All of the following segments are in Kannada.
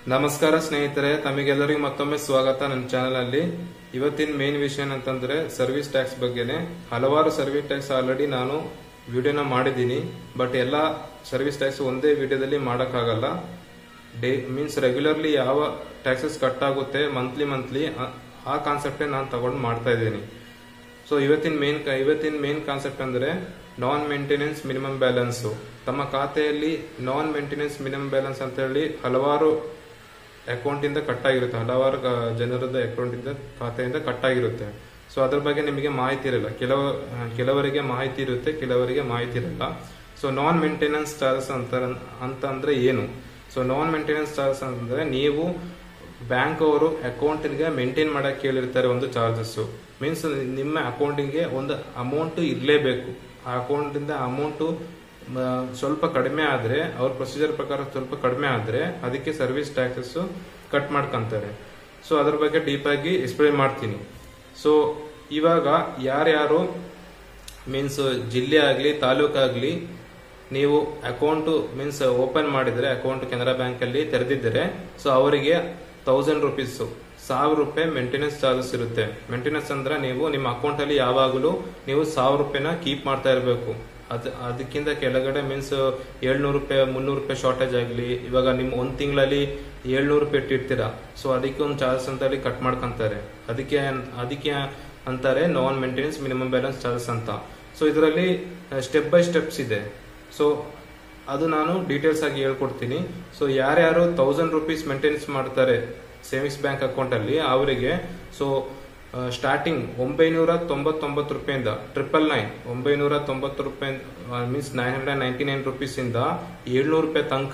ನಮಸ್ಕಾರ ಸ್ನೇಹಿತರೆ ತಮಗೆಲ್ಲರಿಗೂ ಮತ್ತೊಮ್ಮೆ ಸ್ವಾಗತ ನನ್ನ ಚಾನೆಲ್ ಅಲ್ಲಿ ಇವತ್ತಿನ ಮೇನ್ ವಿಷಯ ಏನಂತಂದ್ರೆ ಸರ್ವಿಸ್ ಟ್ಯಾಕ್ಸ್ ಬಗ್ಗೆನೆ ಹಲವಾರು ಸರ್ವಿಸ್ ಟ್ಯಾಕ್ಸ್ ಆಲ್ರೆಡಿ ನಾನು ವಿಡಿಯೋನ ಮಾಡಿದ್ದೀನಿ ಬಟ್ ಎಲ್ಲ ಸರ್ವಿಸ್ ಟ್ಯಾಕ್ಸ್ ಒಂದೇ ವಿಡಿಯೋದಲ್ಲಿ ಮಾಡೋಕ್ಕಾಗಲ್ಲ ಡೇ ಮೀನ್ಸ್ ರೆಗ್ಯುಲರ್ಲಿ ಯಾವ ಟ್ಯಾಕ್ಸಸ್ ಕಟ್ ಆಗುತ್ತೆ ಮಂತ್ಲಿ ಮಂತ್ಲಿ ಆ ಕಾನ್ಸೆಪ್ಟೇ ನಾನು ತಗೊಂಡು ಮಾಡ್ತಾ ಇದ್ದೀನಿ ಸೊ ಇವತ್ತಿನ ಮೇನ್ ಇವತ್ತಿನ ಮೇನ್ ಕಾನ್ಸೆಪ್ಟ್ ಅಂದ್ರೆ ನಾನ್ ಮೇಂಟೆನೆನ್ಸ್ ಮಿನಿಮಮ್ ಬ್ಯಾಲೆನ್ಸ್ ತಮ್ಮ ಖಾತೆಯಲ್ಲಿ ನಾನ್ ಮೇಂಟೆನೆನ್ಸ್ ಮಿನಿಮಮ್ ಬ್ಯಾಲೆನ್ಸ್ ಅಂತ ಹೇಳಿ ಹಲವಾರು ಅಕೌಂಟ್ ಇಂದ ಕಟ್ ಆಗಿರುತ್ತೆ ಹಲವಾರು ಗ- ಜನರದ ಅಕೌಂಟ್ ಇಂದ ಖಾತೆಯಿಂದ ಕಟ್ ಆಗಿರುತ್ತೆ ಸೊ ಅದ್ರ ಬಗ್ಗೆ ನಿಮಗೆ ಮಾಹಿತಿ ಇರಲ್ಲ ಕೆಲವ ಕೆಲವರಿಗೆ ಮಾಹಿತಿ ಇರುತ್ತೆ ಕೆಲವರಿಗೆ ಮಾಹಿತಿ ಇರಲ್ಲ ಸೊ ನಾನ್ ಮೇಂಟೆನೆನ್ಸ್ ಚಾರ್ಜಸ್ ಅಂತ ಅಂತ ಅಂದ್ರೆ ಏನು ಸೊ ನಾನ್ ಮೇಂಟೆನೆನ್ಸ್ ಚಾರ್ಜಸ್ ಅಂದ್ರೆ ನೀವು ಬ್ಯಾಂಕ್ ಅವರು ಅಕೌಂಟ್ಗೆ ಮೇಂಟೈನ್ ಮಾಡಕ್ ಕೇಳಿರ್ತಾರೆ ಒಂದು ಚಾರ್ಜಸ್ ಮೀನ್ಸ್ ನಿಮ್ಮ ಅಕೌಂಟಿಗೆ ಒಂದು ಅಮೌಂಟ್ ಇರಲೇಬೇಕು ಆ ಅಕೌಂಟ್ ಇಂದ ಅಮೌಂಟ್ ಸ್ವಲ್ಪ ಕಡಿಮೆ ಆದ್ರೆ ಅವ್ರ ಪ್ರೊಸೀಜರ್ ಪ್ರಕಾರ ಸ್ವಲ್ಪ ಕಡಿಮೆ ಆದ್ರೆ ಅದಕ್ಕೆ ಸರ್ವಿಸ್ ಟ್ಯಾಕ್ಸಸ್ ಕಟ್ ಮಾಡ್ಕೊಂತಾರೆ ಸೊ ಅದ್ರ ಬಗ್ಗೆ ಡೀಪ್ ಆಗಿ ಎಕ್ಸ್ಪ್ಲೈನ್ ಮಾಡ್ತೀನಿ ಸೊ ಇವಾಗ ಯಾರ್ಯಾರು ಮೀನ್ಸ್ ಜಿಲ್ಲೆ ಆಗಲಿ ತಾಲೂಕಾಗ್ಲಿ ನೀವು ಅಕೌಂಟ್ ಮೀನ್ಸ್ ಓಪನ್ ಮಾಡಿದ್ರೆ ಅಕೌಂಟ್ ಕೆನರಾ ಬ್ಯಾಂಕ್ ಅಲ್ಲಿ ತೆರೆದಿದ್ದರೆ ಸೊ ಅವರಿಗೆ ತೌಸಂಡ್ ರುಪೀಸ್ ಸಾವಿರ ರೂಪಾಯಿ ಮೇಂಟೆನೆನ್ಸ್ ಚಾರ್ಜಸ್ ಇರುತ್ತೆ ಮೇಂಟೆನೆನ್ಸ್ ಅಂದ್ರೆ ನೀವು ನಿಮ್ಮ ಅಕೌಂಟ್ ಅಲ್ಲಿ ಯಾವಾಗಲೂ ನೀವು ಸಾವಿರ ರೂಪಾಯಿನ ಕೀಪ್ ಮಾಡ್ತಾ ಇರಬೇಕು ಅದ್ ಅದಕ್ಕಿಂತ ಕೆಳಗಡೆ ಮೀನ್ಸ್ ಏಳ್ನೂರು ರೂಪಾಯಿ ಮುನ್ನೂರು ರೂಪಾಯಿ ಶಾರ್ಟೇಜ್ ಆಗಲಿ ಇವಾಗ ನಿಮ್ ಒಂದ್ ತಿಂಗಳಲ್ಲಿ ಏಳ್ನೂರು ರೂಪಾಯಿ ಇಟ್ಟಿರ್ತೀರಾ ಸೊ ಅದಕ್ಕೆ ಒಂದು ಚಾರ್ಜಸ್ ಅಂತ ಹೇಳಿ ಕಟ್ ಮಾಡ್ಕೊಂತಾರೆ ಅದಕ್ಕೆ ಅದಕ್ಕೆ ಅಂತಾರೆ non maintenance minimum balance charges ಅಂತ ಸೊ ಇದರಲ್ಲಿ ಸ್ಟೆಪ್ ಬೈ ಸ್ಟೆಪ್ಸ್ ಇದೆ ಸೊ ಅದು ನಾನು ಡೀಟೇಲ್ಸ್ ಆಗಿ ಹೇಳ್ಕೊಡ್ತೀನಿ ಸೊ ಯಾರ್ಯಾರು ತೌಸಂಡ್ ರುಪೀಸ್ ಮೇಂಟೆನೆನ್ಸ್ ಮಾಡ್ತಾರೆ ಸೇವಿಂಗ್ಸ್ ಬ್ಯಾಂಕ್ ಅಕೌಂಟ್ ಅಲ್ಲಿ ಅವರಿಗೆ ಸೊ ಸ್ಟಾರ್ಟಿಂಗ್ ಒಂಬೈನೂರ ತೊಂಬತ್ತೊಂಬತ್ತು ರೂಪಾಯಿಂದ ಟ್ರಿಪಲ್ ನೈನ್ ಒಂಬೈನೂರ ತೊಂಬತ್ತು ರೂಪಾಯಿ means nine hundred ninety nine rupees ಇಂದ ಏಳ್ನೂರು ರೂಪಾಯಿ ತನಕ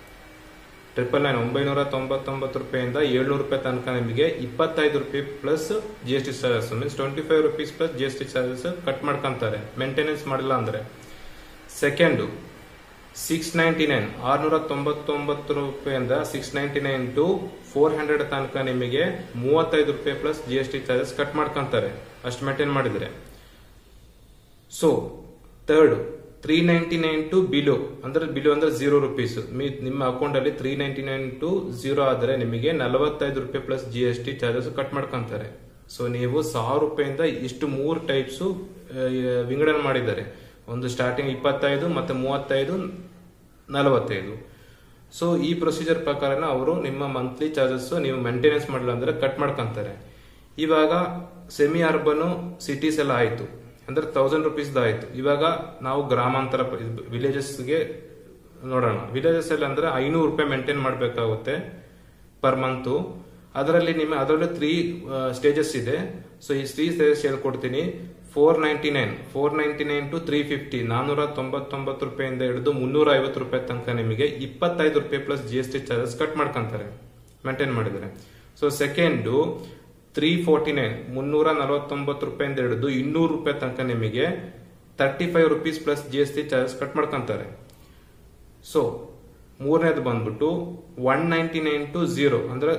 ಟ್ರಿಪಲ್ ನೈನ್ ಒಂಬೈನೂರ ತೊಂಬತ್ತೊಂಬತ್ತು ರೂಪಾಯಿಂದ ಏಳ್ನೂರು ರೂಪಾಯಿ ತನಕ ನಿಮಗೆ ಇಪ್ಪತ್ತೈದು ರೂಪಾಯಿ plus G S T charges means twenty five rupees plus G S T charges cut ಮಾಡ್ಕೊಂತಾರೆ ಮೇಂಟೆನೆನ್ಸ್ ಮಾಡಿಲ್ಲ ಅಂದ್ರೆ ಸೆಕೆಂಡು ಸಿಕ್ಸ್ ನೈಂಟಿ ನೈನ್ ಆರ್ನೂರ ತೊಂಬತ್ತೊಂಬತ್ತು ರೂಪಾಯಿಂದ six ninety nine to four hundred ತನಕ ನಿಮಗೆ ಮೂವತ್ತೈದು ರೂಪಾಯಿ plus G S T charges cut ಮಾಡ್ಕೊಂತಾರೆ ಅಷ್ಟು ಮೇಂಟೈನ್ ಮಾಡಿದ್ರೆ so third three ninety nine to below ಅಂದ್ರೆ ಬಿಲೋ ಅಂದ್ರೆ ಜೀರೋ ರುಪೀಸ್ ನಿಮ್ಮ ಅಕೌಂಟ್ ಅಲ್ಲಿ three ninety nine to zero ಆದ್ರೆ ನಿಮಗೆ ನಲವತ್ತೈದು ರೂಪಾಯಿ plus G S T charges cut ಮಾಡ್ಕೊಂತಾರೆ ಸೊ ನೀವು ಸಾವಿರ ರೂಪಾಯಿಂದ ಇಷ್ಟು ಮೂರು ಟೈಪ್ಸ್ ವಿಂಗಡಣೆ ಮಾಡಿದ್ದಾರೆ ಒಂದು ಸ್ಟಾರ್ಟಿಂಗ್ ಇಪ್ಪತ್ತೈದು ಮತ್ತೆ ಮೂವತ್ತೈದು ನಲವತ್ತೈದು ಸೊ ಈ ಪ್ರೊಸೀಜರ್ ಪ್ರಕಾರನ ಅವರು ನಿಮ್ಮ ಮಂತ್ಲಿ ಚಾರ್ಜಸ್ ನೀವು ಮೇಂಟೆನೆನ್ಸ್ ಮಾಡಲಿಲ್ಲ ಅಂದ್ರೆ ಕಟ್ ಮಾಡ್ಕೊಂತಾರೆ ಇವಾಗ ಸೆಮಿ ಅರ್ಬನ್ ಸಿಟೀಸ್ ಎಲ್ಲ ಆಯ್ತು ಅಂದ್ರೆ ತೌಸಂಡ್ ರುಪೀಸ್ ಆಯ್ತು ಇವಾಗ ನಾವು ಗ್ರಾಮಾಂತರ ವಿಲೇಜಸ್ಗೆ ನೋಡೋಣ ವಿಲೇಜಸ್ ಅಲ್ಲಿ ಅಂದ್ರೆ ಐನೂರು ರೂಪಾಯಿ ಮೇಂಟೈನ್ ಮಾಡಬೇಕಾಗುತ್ತೆ ಪರ್ ಮಂತ್ ಅದರಲ್ಲಿ ನಿಮ್ಮ ಅದರಲ್ಲಿ ತ್ರೀ ಸ್ಟೇಜಸ್ ಇದೆ ಸೊ ಈ ತ್ರೀ ಸ್ಟೇಜಸ್ ಹೇಳ್ಕೊಡ್ತೀನಿ four ninety nine four ninety nine to three fifty ನಾನೂರ ತೊಂಬತ್ತೊಂಬತ್ತು ರೂಪಾಯಿಂದ ಹಿಡಿದು ಮುನ್ನೂರ ಐವತ್ತು ರೂಪಾಯಿ ತನಕ ನಿಮಗೆ ಇಪ್ಪತ್ತೈದು ರೂಪಾಯಿ plus G S T charges cut ಮಾಡ್ಕೊಂತಾರೆ ಮೇಂಟೈನ್ ಮಾಡಿದರೆ so second three forty nine ಮುನ್ನೂರ ನಲವತ್ತೊಂಬತ್ತು ರೂಪಾಯಿಂದ ಹಿಡಿದು ಇನ್ನೂರು ರೂಪಾಯಿ ತನಕ ನಿಮಗೆ thirty five rupees plus G S T charges cut ಮಾಡ್ಕೊಂತಾರೆ ಸೊ ಮೂರನೇದು ಬಂದ್ಬಿಟ್ಟು one ninety nine to zero ಅಂದ್ರೆ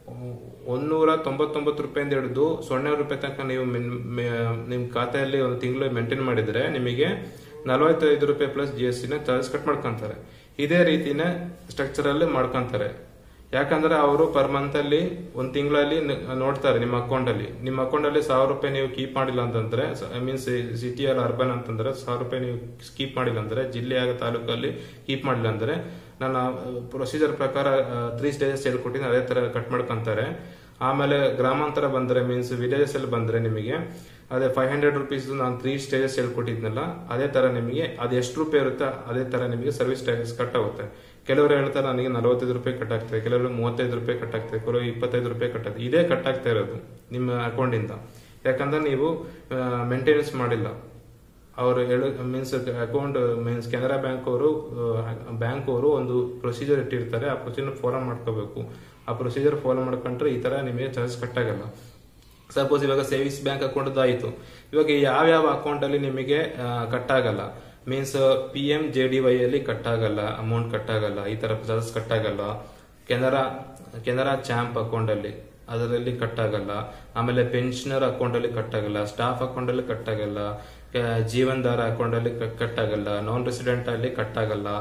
ಒಂದೂರ ತೊಂಬತ್ತೊಂಬತ್ತು ರೂಪಾಯಿಂದ ಹಿಡಿದು ಸೊನ್ನೆ ರೂಪಾಯಿ ತನಕ ನೀವು ನಿಮ್ಮ ಖಾತೆಯಲ್ಲಿ ಒಂದು ತಿಂಗಳು ಮೇಂಟೈನ್ ಮಾಡಿದ್ರೆ ನಿಮಗೆ ನಲವತ್ತೈದು ರೂಪಾಯಿ ಪ್ಲಸ್ ಜಿ ಎಸ್ ಟಿನ ಚಾರ್ಜ್ ಕಟ್ ಮಾಡ್ಕೊಂತಾರೆ ಇದೇ ರೀತಿನ ಸ್ಟ್ರಕ್ಚರ್ ಅಲ್ಲಿ ಮಾಡ್ಕೊಂತಾರೆ ಯಾಕಂದ್ರೆ ಅವರು ಪರ್ ಮಂತ್ ಅಲ್ಲಿ ಒಂದ್ ತಿಂಗಳಲ್ಲಿ ನೋಡ್ತಾರೆ ನಿಮ್ಮ ಅಕೌಂಟ್ ಅಲ್ಲಿ ನಿಮ್ಮ ಅಕೌಂಟ್ ಅಲ್ಲಿ ಸಾವಿರ ರೂಪಾಯಿ ನೀವು ಕೀಪ್ ಮಾಡಿಲ್ಲ ಅಂತಂದ್ರೆ ಮೀನ್ಸ್ ಸಿಟಿ ಅಲ್ಲಿ ಅರ್ಬನ್ ಅಂತಂದ್ರೆ ಸಾವಿರ ರೂಪಾಯಿ ನೀವು ಕೀಪ್ ಮಾಡಿಲ್ಲ ಅಂದ್ರೆ ಜಿಲ್ಲೆ ಆಗ ತಾಲೂಕಲ್ಲಿ ಕೀಪ್ ಮಾಡಿಲ್ಲ ಅಂದ್ರೆ ನನ್ನ ಪ್ರೊಸೀಜರ್ ಪ್ರಕಾರ ತ್ರೀ ಸ್ಟೇಜಸ್ ಹೇಳ್ಕೊಟ್ಟಿನಿ ಅದೇ ತರ ಕಟ್ ಮಾಡ್ಕೊಂತಾರೆ ಆಮೇಲೆ ಗ್ರಾಮಾಂತರ ಬಂದ್ರೆ ಮೀನ್ಸ್ ವಿಲೇಜಸ್ ಅಲ್ಲಿ ಬಂದ್ರೆ ನಿಮಗೆ ಅದೇ ಫೈವ್ ಹಂಡ್ರೆಡ್ ರುಪೀಸ್ ನಾನು ತ್ರೀ ಸ್ಟೇಜಸ್ ಹೇಳ್ಕೊಟ್ಟಿದ್ನಲ್ಲ ಅದೇ ತರ ನಿಮಗೆ ಅದು ಎಷ್ಟು ರೂಪಾಯಿ ಇರುತ್ತೆ ಅದೇ ತರ ನಿಮಗೆ ಸರ್ವಿಸ್ ಟ್ಯಾಕ್ಸ್ ಕಟ್ ಆಗುತ್ತೆ ಕೆಲವರು ಹೇಳ್ತಾರೆ ನನಗೆ ನಲವತ್ತೈದು ರೂಪಾಯಿ ಕಟ್ ಆಗ್ತದೆ ಕೆಲವರು ಮೂವತ್ತೈದು ರೂಪಾಯಿ ಕಟ್ ಆಗ್ತದೆ ಕೆಲವರು ಇಪ್ಪತ್ತೈದು ರೂಪಾಯಿ ಕಟ್ ಆಗ್ತದೆ ಇದೇ ಕಟ್ ಆಗ್ತಾ ಇರೋದು ನಿಮ್ಮ ಅಕೌಂಟ್ ಇಂದ ಯಾಕಂದ್ರೆ ನೀವು ಮೇಂಟೆನೆನ್ಸ್ ಮಾಡಿಲ್ಲ ಅವರು ಹೇಳು means account means Canara bank ಅವರು ಬ್ಯಾಂಕ್ ಅವರು ಒಂದು ಪ್ರೊಸೀಜರ್ ಇಟ್ಟಿರ್ತಾರೆ ಆ ಪ್ರೊಸೀಜರ್ ಫಾಲೋ ಮಾಡ್ಕೋಬೇಕು ಆ ಪ್ರೊಸೀಜರ್ ಫಾಲೋ ಮಾಡ್ಕೊಂಡ್ರೆ ಈ ತರ ನಿಮಗೆ ಚಾರ್ಜಸ್ ಕಟ್ ಆಗಲ್ಲ ಸಪೋಸ್ ಇವಾಗ ಸೇವಿಂಗ್ಸ್ ಬ್ಯಾಂಕ್ ಅಕೌಂಟ್ ಆಯಿತು ಇವಾಗ ಯಾವ್ಯಾವ ಅಕೌಂಟ್ ಅಲ್ಲಿ ನಿಮಗೆ ಕಟ್ ಆಗಲ್ಲ means P M J D Y ಅಲ್ಲಿ ಕಟ್ ಆಗಲ್ಲ ಅಮೌಂಟ್ ಕಟ್ ಆಗಲ್ಲ ಈ ತರ ಚಾರ್ಜಸ್ ಕಟ್ ಆಗಲ್ಲ ಕೆನರಾ ಕೆನರಾ ಚಾಂಪ್ ಅಕೌಂಟ್ ಅಲ್ಲಿ ಅದರಲ್ಲಿ ಕಟ್ ಆಗಲ್ಲ ಆಮೇಲೆ ಪೆನ್ಷನರ್ ಅಕೌಂಟ್ ಅಲ್ಲಿ ಕಟ್ ಆಗಲ್ಲ ಸ್ಟಾಫ್ ಅಕೌಂಟ್ ಅಲ್ಲಿ ಕಟ್ ಆಗಲ್ಲ ಜೀವನ್ ದಾರ ಅಕೌಂಟ್ ಅಲ್ಲಿ ಕಟ್ ಆಗಲ್ಲ ನಾನ್ ರೆಸಿಡೆಂಟ್ ಅಲ್ಲಿ ಕಟ್ ಆಗಲ್ಲ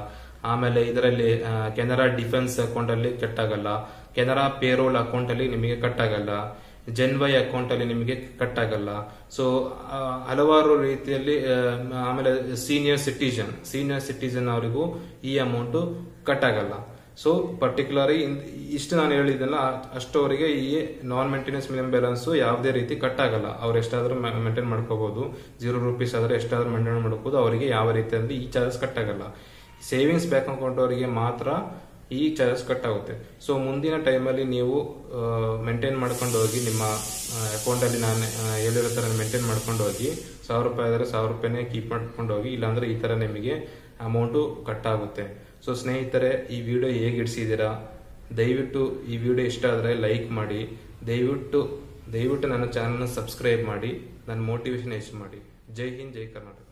ಆಮೇಲೆ ಇದರಲ್ಲಿ ಆ, ಕೆನರಾ ಡಿಫೆನ್ಸ್ ಅಕೌಂಟ್ ಅಲ್ಲಿ ಕಟ್ ಆಗಲ್ಲ ಕೆನರಾ ಪೇರೋಲ್ ಅಕೌಂಟ್ ಅಲ್ಲಿ ನಿಮಗೆ ಕಟ್ ಆಗಲ್ಲ ಜೆನ್ವೈ ಅಕೌಂಟ್ ಅಲ್ಲಿ ನಿಮಗೆ ಕಟ್ ಆಗಲ್ಲ ಸೊ ಹಲವಾರು ರೀತಿಯಲ್ಲಿ ಆ, ಆಮೇಲೆ ಸೀನಿಯರ್ ಸಿಟಿಜನ್ ಸೀನಿಯರ್ ಸಿಟಿಜನ್ ಅವರಿಗೂ ಈ ಅಮೌಂಟ್ ಕಟ್ ಆಗಲ್ಲ ಸೊ ಪರ್ಟಿಕ್ಯುಲರ್ ಇಷ್ಟು ನಾನು ಹೇಳಿದ್ದೆಲ್ಲ ಅಷ್ಟವರೆಗೆ ಈ ನಾನ್ ಮೇಂಟೆನೆನ್ಸ್ ಮಿನಿಮಮ್ ಬ್ಯಾಲೆನ್ಸ್ ಯಾವುದೇ ರೀತಿ ಕಟ್ ಆಗಲ್ಲ ಅವ್ರು ಎಷ್ಟಾದ್ರೂ ಮೇಂಟೈನ್ ಮಾಡ್ಕೋಬಹುದು ಜೀರೋ ರುಪೀಸ್ ಆದ್ರೆ ಎಷ್ಟಾದ್ರೂ ಮೇಂಟೈನ್ ಮಾಡ್ಕೋಬಹುದು ಅವರಿಗೆ ಯಾವ ರೀತಿಯಲ್ಲಿ ಈ ಚಾರ್ಜಸ್ ಕಟ್ ಆಗಲ್ಲ ಸೇವಿಂಗ್ಸ್ ಬ್ಯಾಂಕ್ ಅಕೌಂಟ್ ಅವರಿಗೆ ಮಾತ್ರ ಈ ಚಾರ್ಜಸ್ ಕಟ್ ಆಗುತ್ತೆ ಸೊ ಮುಂದಿನ ಟೈಮಲ್ಲಿ ನೀವು ಮೇಂಟೈನ್ ಮಾಡ್ಕೊಂಡು ಹೋಗಿ ನಿಮ್ಮ ಅಕೌಂಟ್ ಅಲ್ಲಿ ನಾನು ಆ, ಹೇಳಿರೋ ತರ ಮೇಂಟೈನ್ ಮಾಡ್ಕೊಂಡು ಹೋಗಿ ಸಾವಿರ ರೂಪಾಯಿ ಆದರೆ ಸಾವಿರ ರೂಪಾಯಿನೇ ಕೀಪ್ ಮಾಡ್ಕೊಂಡು ಹೋಗಿ ಇಲ್ಲಾಂದ್ರೆ ಈ ತರ ನಿಮಗೆ ಅಮೌಂಟು ಕಟ್ ಆಗುತ್ತೆ ಸೊ ಸ್ನೇಹಿತರೆ ಈ ವಿಡಿಯೋ ಹೇಗೆ ಇಡಿಸಿದ್ದೀರಾ ದಯವಿಟ್ಟು ಈ ವಿಡಿಯೋ ಇಷ್ಟ ಆದರೆ ಲೈಕ್ ಮಾಡಿ ದಯವಿಟ್ಟು ದಯವಿಟ್ಟು ನನ್ನ ಚಾನಲ್ನ ಸಬ್ಸ್ಕ್ರೈಬ್ ಮಾಡಿ ನನ್ನ ಮೋಟಿವೇಶನ್ ಹೆಚ್ಚು ಮಾಡಿ ಜೈ ಹಿಂದ್ ಜೈ ಕರ್ನಾಟಕ